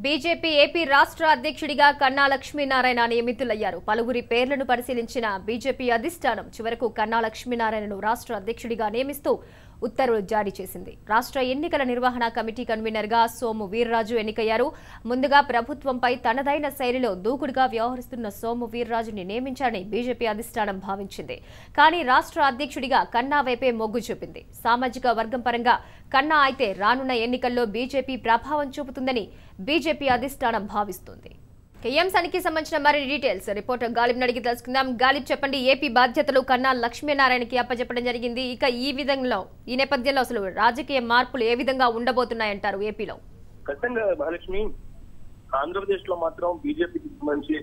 BJP AP రాష్ట్ర అధ్యక్షుడిగా కన్నా లక్ష్మీనారాయణ నియమితులయ్యారు పలువురి పేర్లను పరిశీలించిన బీజేపీ అధిష్టానం చివరకు కన్నా లక్ష్మీనారాయణను రాష్ట్ర అధ్యక్షుడిగా నియమిస్తూ ఉత్తర్వులు జారీ చేసింది రాష్ట్ర ఎన్నికల నిర్వహణ కమిటీ కన్వీనర్ గా సోము వీర్రాజు ఎన్నికయ్యారు ముందుగా ప్రభుత్వంపై తనదైన శైలిలో దూకుడుగా వ్యవహరిస్తున్న సోము వీర్రాజుని నియమించాలని బీజేపీ అధిష్టానం భావించింది కానీ రాష్ట్ర అధ్యక్షుడిగా కన్నా వైపే మొగ్గు చూపింది సామాజిక వర్గం పరంగా కన్నా అయితే రానున్న ఎన్నికల్లో బీజేపీ ప్రభావం చూపుతుందని బీజేపీ అధిష్టానం భావిస్తుంది ఇక ఈ అంశానికి సంబంధించిన మరిన్ని డీటెయిల్స్ రిపోర్టర్ గాలిబ్ అడిగి తెలుసుకుందాం గాలిబ్ చెప్పండి ఏపీ బాధ్యతలు కన్నా లక్ష్మీనారాయణకి అప్పచెప్పడం జరిగింది ఇక ఈ విధంగా ఈ నేపథ్యంలో అసలు రాజకీయ మార్పులు ఏ విధంగా ఉండబోతున్నాయంటారు ఏపీలో ఖచ్చితంగా మహాలక్ష్మి ఆంధ్రప్రదేశ్ లో మాత్రం బీజేపీకి సంబంధించి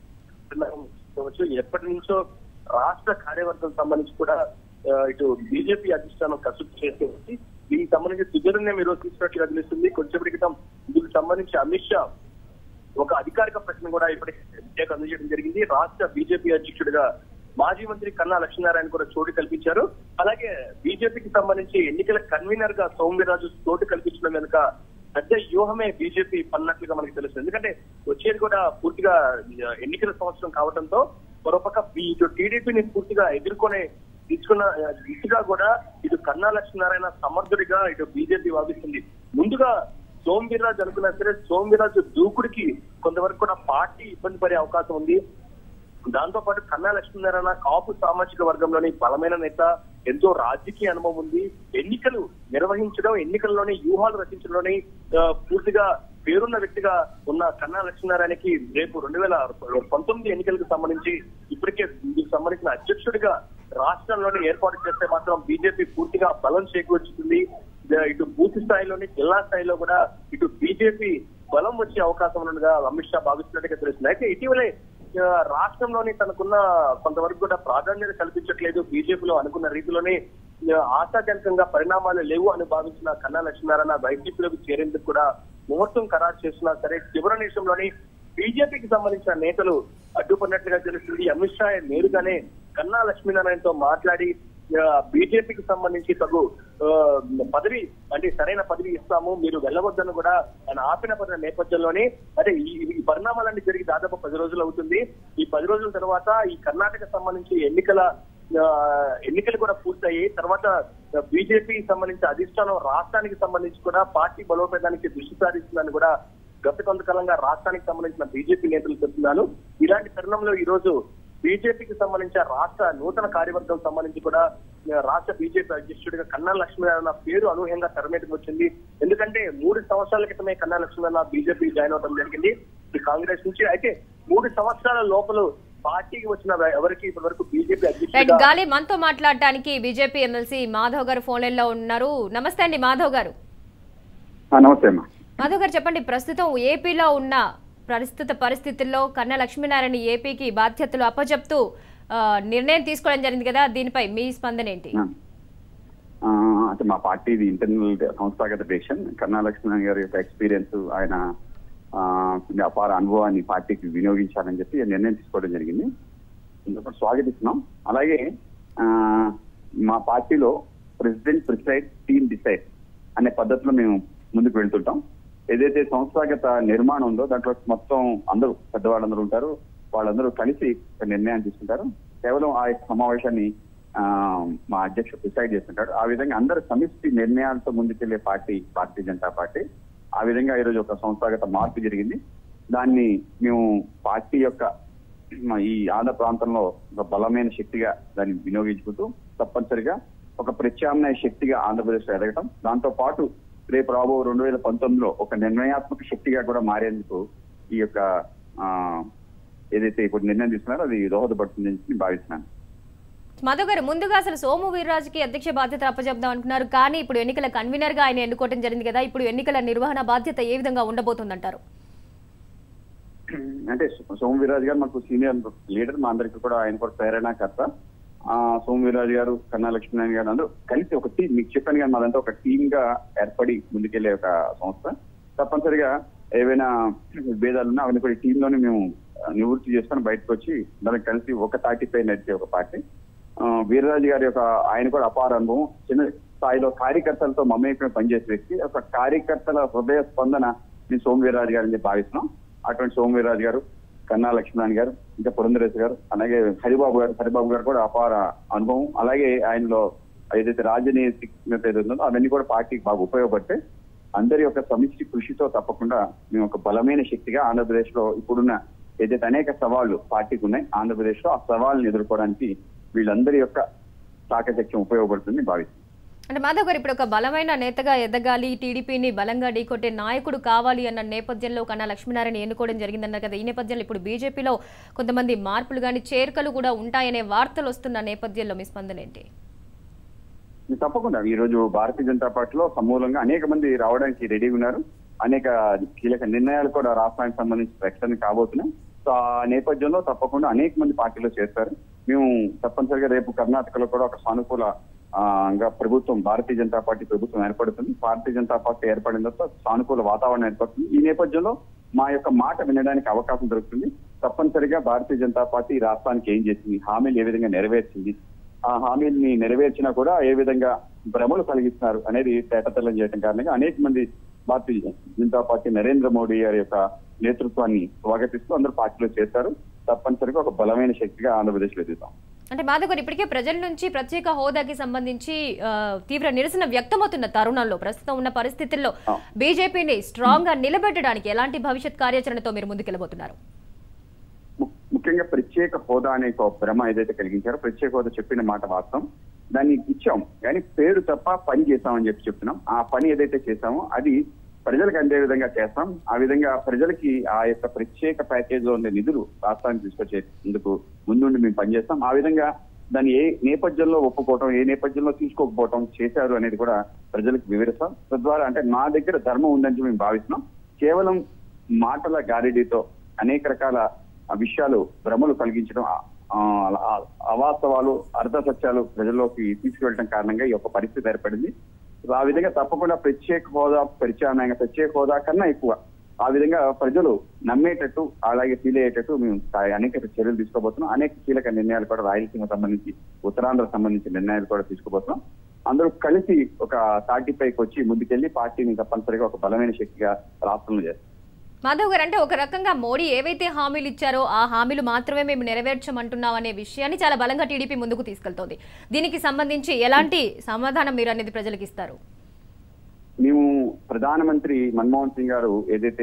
కావచ్చు, ఎప్పటి నుంచో రాష్ట్ర కార్యవర్గం సంబంధించి కూడా ఆ, ఇటు బీజేపీ అధిష్టానం కసరత్తు చేస్తుంది దీనికి సంబంధించి సుదీర్ఘంగా మీరు తీసుకున్నట్టుగా తెలుస్తుంది కొంచెంసేపటి క్రితం దీనికి సంబంధించి అమిత్ షా ఒక అధికారిక ప్రశ్న కూడా ఇప్పటికే విద్యకు అందజేయడం జరిగింది రాష్ట్ర బీజేపీ అధ్యక్షుడిగా మాజీ మంత్రి కన్నా లక్ష్మీనారాయణ కూడా చోటు కల్పించారు అలాగే బీజేపీకి సంబంధించి ఎన్నికల కన్వీనర్ గా సౌమ్యరాజు చోటు కల్పించడం వెనుక పెద్ద వ్యూహమే బీజేపీ పన్నట్లుగా మనకి తెలుస్తుంది ఎందుకంటే వచ్చేది కూడా పూర్తిగా ఎన్నికల సంవత్సరం కావడంతో మరోపక్క బీ- ఇటు టీడీపీని పూర్తిగా ఎదుర్కొనే తీసుకున్న దిశగా కూడా ఇటు కన్నా లక్ష్మీనారాయణ సమర్థుడిగా ఇటు బీజేపీ భావిస్తుంది ముందుగా సోమవీర్రాజు అనుకున్నా సరే సోమవీర్రాజు దూకుడికి కొంతవరకు కూడా పార్టీ ఇబ్బంది పడే అవకాశం ఉంది దాంతో పాటు కన్నా లక్ష్మీనారాయణ కాపు సామాజిక వర్గంలోని బలమైన నేత ఎంతో రాజకీయ అనుభవం ఉంది ఎన్నికలు నిర్వహించడం ఎన్నికల్లోని వ్యూహాలు రచించడంలోని ఆ, పూర్తిగా పేరున్న వ్యక్తిగా ఉన్న కన్నా లక్ష్మీనారాయణకి రేపు రెండు వేల పంతొమ్మిది ఎన్నికలకు సంబంధించి ఇప్పటికే దీనికి సంబంధించిన అధ్యక్షుడిగా రాష్ట్రంలోని ఏర్పాటు చేస్తే మాత్రం బీజేపీ పూర్తిగా బలం చేకూర్చుతుంది ఇటు బూత్ స్థాయిలోని జిల్లా స్థాయిలో కూడా ఇటు బీజేపీ బలం వచ్చే అవకాశం ఉన్నట్టుగా అమిత్ షా భావిస్తున్నట్టుగా తెలుస్తుంది అయితే ఇటీవలే ఆ, రాష్ట్రంలోని తనకున్న కొంతవరకు కూడా ప్రాధాన్యత కల్పించట్లేదు బీజేపీలో అనుకున్న రీతిలోనే ఆ, ఆశాజనకంగా పరిణామాలు లేవు అని భావించిన కన్నా లక్ష్మీనారాయణ వైసీపీలోకి చేరేందుకు కూడా ముహూర్తం ఖరారు చేసినా సరే చివరి నిమిషంలోని బీజేపీకి సంబంధించిన నేతలు అడ్డుపడినట్లుగా తెలుస్తుంది అమిత్ షా నేరుగానే కన్నా లక్ష్మీనారాయణతో మాట్లాడి ఆ, బీజేపీకి సంబంధించి తగు ఆ, పదవి అంటే సరైన పదవి ఇస్తాము మీరు వెళ్ళవద్దని కూడా ఆయన ఆపిన పడిన నేపథ్యంలోనే అంటే ఈ ఈ పరిణామాలన్నీ జరిగి దాదాపు పది రోజులు అవుతుంది ఈ పది రోజుల తర్వాత ఈ కర్ణాటక సంబంధించి ఎన్నికల ఆ, ఎన్నికలు కూడా పూర్తయ్యి తర్వాత బీజేపీకి సంబంధించి అధిష్టానం రాష్ట్రానికి సంబంధించి కూడా పార్టీ బలోపేతానికి దృష్టి సారిస్తుందని కూడా గత కొంతకాలంగా రాష్ట్రానికి సంబంధించిన బీజేపీ నేతలు చెప్తున్నారు ఇలాంటి తరుణంలో ఈ రోజు బీజేపీకి సంబంధించిన రాష్ట్ర నూతన కార్యవర్గం సంబంధించి కూడా ఆ, రాష్ట్ర బీజేపీ అధ్యక్షుడిగా కన్నా లక్ష్మీనారాయణ పేరు అనూహ్యంగా తెరమీదకి వచ్చింది ఎందుకంటే మూడు సంవత్సరాల క్రితమే కన్నా లక్ష్మీనారాయణ బీజేపీ జాయిన్ అవడం జరిగింది ఈ కాంగ్రెస్ నుంచి అయితే మూడు సంవత్సరాల లోపల పార్టీకి వచ్చిన ఎవరికి ఇప్పటి వరకు బీజేపీ రైట్ అధ్యక్షుడిగా గాలి మనతో మాట్లాడటానికి బీజేపీ ఎమ్మెల్సీ మాధవ్ గారు ఫోన్ లైన్ లో ఉన్నారు నమస్తే అండి మాధవ్ గారు ఆ, నమస్తే అమ్మా మాధవ్ గారు చెప్పండి ప్రస్తుతం ఏపీలో ఉన్న ప్రస్తుత పరిస్థితుల్లో కన్నా లక్ష్మీనారాయణ ఏపీకి బాధ్యతలు అప్పచెప్తూ ఆ, నిర్ణయం తీసుకోవడం జరిగింది కదా దీనిపై మీ స్పందన ఏంటి ఆ. ఆ, అంటే మా పార్టీది ఇంటర్నల్ సంస్థాగత డెసిషన్ కన్నా లక్ష్మణ్ గారి యొక్క ఎక్స్పీరియన్స్ ఆయన ఆ, కొన్ని అపార అనుభవాన్ని పార్టీకి వినియోగించాలని చెప్పి నిర్ణయం తీసుకోవడం జరిగింది ఇంకొకటి స్వాగతిస్తున్నాం అలాగే ఆ, మా పార్టీలో ప్రెసిడెంట్ ప్రిసైడ్ టీమ్ డిసైడ్ అనే పద్ధతిలో మేము ముందుకు వెళ్తుంటాం ఏదైతే సంస్థాగత నిర్మాణం ఉందో దాంట్లో మొత్తం అందరూ పెద్దవాళ్ళందరూ ఉంటారు వాళ్ళందరూ కలిసి ఒక నిర్ణయం తీసుకుంటారు కేవలం ఆ యొక్క సమావేశాన్ని ఆ, మా అధ్యక్షుడు డిసైడ్ చేస్తుంటాడు ఆ విధంగా అందరు సమిష్టి నిర్ణయాలతో ముందుకెళ్లే పార్టీ భారతీయ జనతా పార్టీ ఆ విధంగా ఈరోజు ఒక సంస్థాగత మార్పు జరిగింది దాన్ని మేము పార్టీ యొక్క మా ఈ ఆంధ్ర ప్రాంతంలో ఒక బలమైన శక్తిగా దాన్ని వినియోగించుకుంటూ తప్పనిసరిగా ఒక ప్రత్యామ్నాయ శక్తిగా ఆంధ్రప్రదేశ్ లో ఎదగటం దాంతో పాటు రేపు రాబో రెండు వేల పంతొమ్మిదిలో ఒక నిర్ణయాత్మక శక్తిగా కూడా మారేందుకు ఈ యొక్క ఆ, ఏదైతే ఇప్పుడు నిర్ణయం తీసుకున్నారో అది దోహదపడుతుందని చెప్పి భావిస్తున్నాను మాధవ్ గారు ముందుగా అసలు సోము వీర్రాజుకి అధ్యక్ష బాధ్యత అప్పచెప్దాం అనుకున్నారు కానీ ఇప్పుడు ఎన్నికల కన్వీనర్ గా ఆయన ఎన్నుకోవడం జరిగింది కదా ఇప్పుడు ఎన్నికల నిర్వహణ బాధ్యత ఏ విధంగా ఉండబోతుందంటారు అంటే సో- సోము వీర్రాజు గారు మాకు సీనియర్ లీడర్ మా అందరికి కూడా ఆయన కూడా ప్రేరణకర్త ఆ సోము వీర్రాజు గారు కన్నా లక్ష్మీనారాయణ గారు అందరూ కలిసి ఒక టీం మీకు చెప్పాను కానీ మాదంతా ఒక టీమ్ గా ఏర్పడి ముందుకెళ్లే ఒక సంస్థ తప్పనిసరిగా ఏవైనా భేదాలు ఉన్నా అవన్నీ కూడా టీం లోనే మేము ఆ, నివృత్తి చేసుకొని బయటకు వచ్చి అందరం కలిసి ఒక తాటిపై నడిచే ఒక పార్టీ ఆ, వీర్రాజు గారి యొక్క ఆయన కూడా అపార అనుభవం చిన్న స్థాయిలో కార్యకర్తలతో మమేకమే పనిచేసే వ్యక్తి ఒక కార్యకర్తల హృదయ స్పందన నేను సోమవీర్రాజు గారు అని చెప్పి భావిస్తున్నాం అటువంటి సోమవీర్రాజు గారు కన్నా లక్ష్మణ్ గారు ఇంకా పురంధరేశ్ గారు అలాగే హరిబాబు గారు హరిబాబు గారు కూడా అపార అనుభవం అలాగే ఆయనలో ఏదైతే రాజనీతిజ్ఞత ఏదైతే ఉందో అవన్నీ కూడా పార్టీకి బాగా ఉపయోగపడితే అందరి యొక్క సమిష్టి కృషితో తప్పకుండా మేము ఒక బలమైన శక్తిగా ఆంధ్రప్రదేశ్ లో ఇప్పుడున్న ఏదైతే అనేక సవాళ్లు పార్టీకి ఉన్నాయి ఆంధ్రప్రదేశ్ లో ఆ సవాళ్ళని ఎదుర్కోవడానికి వీళ్ళందరి యొక్క చాకచక్యం ఉపయోగపడుతుంది భావిస్తున్నాం అంటే మాధవ్ గారు ఇప్పుడు ఒక బలమైన నేతగా ఎదగాలి టీడీపీని బలంగా ఢీకొట్టే నాయకుడు కావాలి అన్న నేపథ్యంలో కన్నా లక్ష్మీనారాయణ ఎన్నుకోవడం జరిగిందన్నారు కదా ఈ నేపథ్యంలో ఇప్పుడు బీజేపీలో కొంతమంది మార్పులు కానీ చేరికలు కూడా ఉంటాయనే వార్తలు వస్తున్న నేపథ్యంలో మీ స్పందన ఏంటి తప్పకుండా ఈ రోజు భారతీయ జనతా పార్టీలో సమూలంగా అనేక మంది రావడానికి రెడీగా ఉన్నారు అనేక కీలక నిర్ణయాలు కూడా రాష్ట్రానికి సంబంధించి ప్రకటన కాబోతున్నాయి సో ఆ నేపథ్యంలో తప్పకుండా అనేక మంది పార్టీలో చేస్తారు మేము తప్పనిసరిగా రేపు కర్ణాటకలో కూడా ఒక సానుకూల ఆ, గా ప్రభుత్వం భారతీయ జనతా పార్టీ ప్రభుత్వం ఏర్పడుతుంది భారతీయ జనతా పార్టీ ఏర్పడిన తర్వాత సానుకూల వాతావరణం ఏర్పడుతుంది ఈ నేపథ్యంలో మా యొక్క మాట వినడానికి అవకాశం దొరుకుతుంది తప్పనిసరిగా భారతీయ జనతా పార్టీ ఈ రాష్ట్రానికి ఏం చేసింది హామీలు ఏ విధంగా నెరవేర్చింది ఆ హామీల్ని నెరవేర్చినా కూడా ఏ విధంగా భ్రమలు కలిగిస్తున్నారు అనేది తేటతెల్లం చేయడం కారణంగా అనేక మంది భారతీయ జనతా పార్టీ నరేంద్ర మోడీ గారి యొక్క నేతృత్వాన్ని స్వాగతిస్తూ అందరూ పార్టీలో చేస్తారు తప్పనిసరిగా ఒక బలమైన శక్తిగా ఆంధ్రప్రదేశ్ లో ఎదుగుతాం అంటే మాధవ్ గారు ఇప్పటికే ప్రజల నుంచి ప్రత్యేక హోదాకి సంబంధించి ఆ, తీవ్ర నిరసన వ్యక్తమవుతున్న తరుణంలో ప్రస్తుతం ఉన్న పరిస్థితుల్లో ఆ. బీజేపీని స్ట్రాంగ్ గా నిలబెట్టడానికి ఎలాంటి భవిష్యత్ కార్యాచరణతో మీరు ముందుకెళ్ళబోతున్నారు ము- ముఖ్యంగా ప్రత్యేక హోదా అనే ఒక భ్రమ ఏదైతే కలిగించారో ప్రత్యేక హోదా చెప్పిన మాట వాస్తవం దాన్ని ఇచ్చాం కానీ పేరు తప్ప పని చేస్తామని చెప్పి చెప్తున్నాం ఆ పని ఏదైతే చేశామో అది ప్రజలకు అందే విధంగా చేస్తాం ఆ విధంగా ప్రజలకి ఆ యొక్క ప్రత్యేక ప్యాకేజ్ లో ఉండే నిధులు రాష్ట్రానికి తీసుకొచ్చేందుకు ముందుండి మేము పనిచేస్తాం ఆ విధంగా దాన్ని ఏ నేపథ్యంలో ఒప్పుకోవటం ఏ నేపథ్యంలో తీసుకోకపోవటం చేశారు అనేది కూడా ప్రజలకు వివరిస్తాం తద్వారా అంటే మా దగ్గర ధర్మం ఉందని మేము భావిస్తున్నాం కేవలం మాటల గారిడీతో అనేక రకాల ఆ విషయాలు భ్రమలు కలిగించడం ఆ, ఆ, అవాస్తవాలు అర్ధ సత్యాలు ప్రజల్లోకి తీసుకువెళ్ళడం కారణంగా ఈ యొక్క పరిస్థితి ఏర్పడింది ఆ విధంగా తప్పకుండా ప్రత్యేక హోదా ప్రత్యామ్నాయంగా ప్రత్యేక హోదా కన్నా ఎక్కువ ఆ విధంగా ప్రజలు నమ్మేటట్టు అలాగే ఫీల్ అయ్యేటట్టు మేము కా- అనేక చర్యలు తీసుకోబోతున్నాం అనేక కీలక నిర్ణయాలు కూడా రాయలసీమ సంబంధించి ఉత్తరాంధ్ర సంబంధించిన నిర్ణయాలు కూడా తీసుకోబోతున్నాం అందరూ కలిసి ఒక తాటిపైకి వచ్చి ముందుకెళ్లి పార్టీని తప్పనిసరిగా ఒక బలమైన శక్తిగా రాష్ట్రంలో చేస్తాం మాధవ్ గారు అంటే ఒక రకంగా మోడీ ఏవైతే హామీలు ఇచ్చారో ఆ హామీలు మాత్రమే మేము నెరవేర్చమంటున్నాం అనే విషయాన్ని చాలా బలంగా టీడీపీ ముందుకు తీసుకెళ్తోంది దీనికి సంబంధించి ఎలాంటి సమాధానం మీరు అనేది ప్రజలకు ఇస్తారు మేము ప్రధానమంత్రి మన్మోహన్ సింగ్ గారు ఏదైతే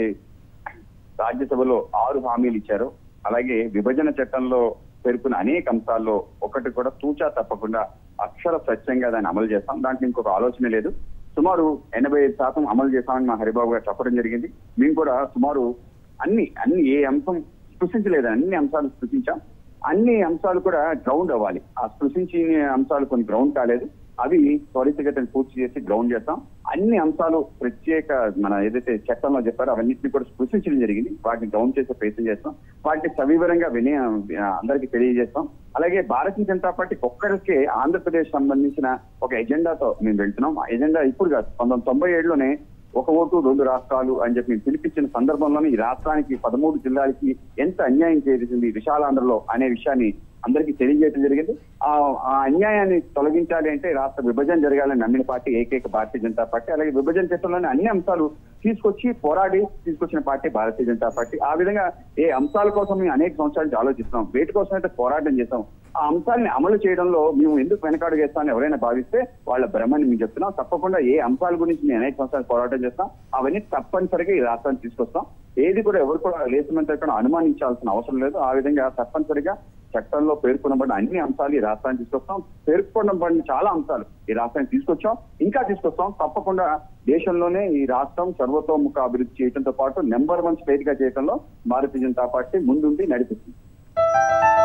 రాజ్యసభలో ఆరు హామీలు ఇచ్చారో అలాగే విభజన చట్టంలో పేర్కొన్న అనేక అంశాల్లో ఒకటి కూడా తూచా తప్పకుండా అక్షర సత్యంగా దాన్ని అమలు చేస్తాం దాంట్లో ఇంకొక ఆలోచన లేదు సుమారు ఎనభై ఐదు శాతం అమలు చేస్తామని మా హరిబాబు గారు చెప్పడం జరిగింది మేము కూడా సుమారు అన్ని అన్ని ఏ అంశం స్పృశించలేదు అన్ని అంశాలు స్పృశించాం అన్ని అంశాలు కూడా గ్రౌండ్ అవ్వాలి ఆ స్పృశించిన అంశాలు కొన్ని గ్రౌండ్ కాలేదు అవి త్వరితగతిన పూర్తి చేసి గ్రౌండ్ చేస్తాం అన్ని అంశాలు ప్రత్యేక మన ఏదైతే చట్టంలో చెప్పారో అవన్నింటినీ కూడా స్పృశించడం జరిగింది వాటిని గ్రౌండ్ చేసే ప్రయత్నం చేస్తాం వాటిని సవివరంగా విని అందరికీ తెలియజేస్తాం అలాగే భారతీయ జనతా పార్టీ ఒక్కరికే ఆంధ్రప్రదేశ్ సంబంధించిన ఒక ఎజెండాతో మేము వెళ్తున్నాం ఆ ఎజెండా ఇప్పుడు కాదు పంతొమ్మిది తొంభై ఏడులోనే ఒక ఓటు రెండు రాష్ట్రాలు అని చెప్పి మేము పిలిపించిన సందర్భంలోనే ఈ రాష్ట్రానికి పదమూడు జిల్లాలకి ఎంత అన్యాయం చేసింది విశాలాంధ్రలో అనే విషయాన్ని అందరికీ తెలియజేయడం జరిగింది ఆ ఆ అన్యాయాన్ని తొలగించాలి అంటే రాష్ట్ర విభజన జరగాలని నమ్మిన పార్టీ ఏకైక భారతీయ జనతా పార్టీ అలాగే విభజన చట్టంలోని అన్ని అంశాలు తీసుకొచ్చి పోరాడి తీసుకొచ్చిన పార్టీ భారతీయ జనతా పార్టీ ఆ విధంగా ఏ అంశాల కోసం మేము అనేక సంవత్సరాల నుంచి ఆలోచిస్తున్నాం వేటి కోసం అయితే పోరాటం చేస్తాం ఆ అంశాలని అమలు చేయడంలో మేము ఎందుకు వెనకాడు చేస్తామని ఎవరైనా భావిస్తే వాళ్ళ భ్రమని మేము చెప్తున్నాం తప్పకుండా ఏ అంశాల గురించి మేము అనేక సంవత్సరాలు పోరాటం చేస్తాం అవన్నీ తప్పనిసరిగా ఈ రాష్ట్రాన్ని తీసుకొస్తాం ఏది కూడా ఎవరు కూడా లేచినంత కూడా అనుమానించాల్సిన అవసరం లేదు ఆ విధంగా తప్పనిసరిగా చట్టంలో పేర్కొనబడిన అన్ని అంశాలు ఈ రాష్ట్రాన్ని తీసుకొస్తాం పేర్కొనబడిన చాలా అంశాలు ఈ రాష్ట్రాన్ని తీసుకొచ్చాం ఇంకా తీసుకొస్తాం తప్పకుండా దేశంలోనే ఈ రాష్ట్రం సర్వతోముఖ అభివృద్ధి చేయడంతో పాటు నెంబర్ వన్ స్టేట్ గా చేయడంలో భారతీయ జనతా పార్టీ ముందుండి నడిపిస్తుంది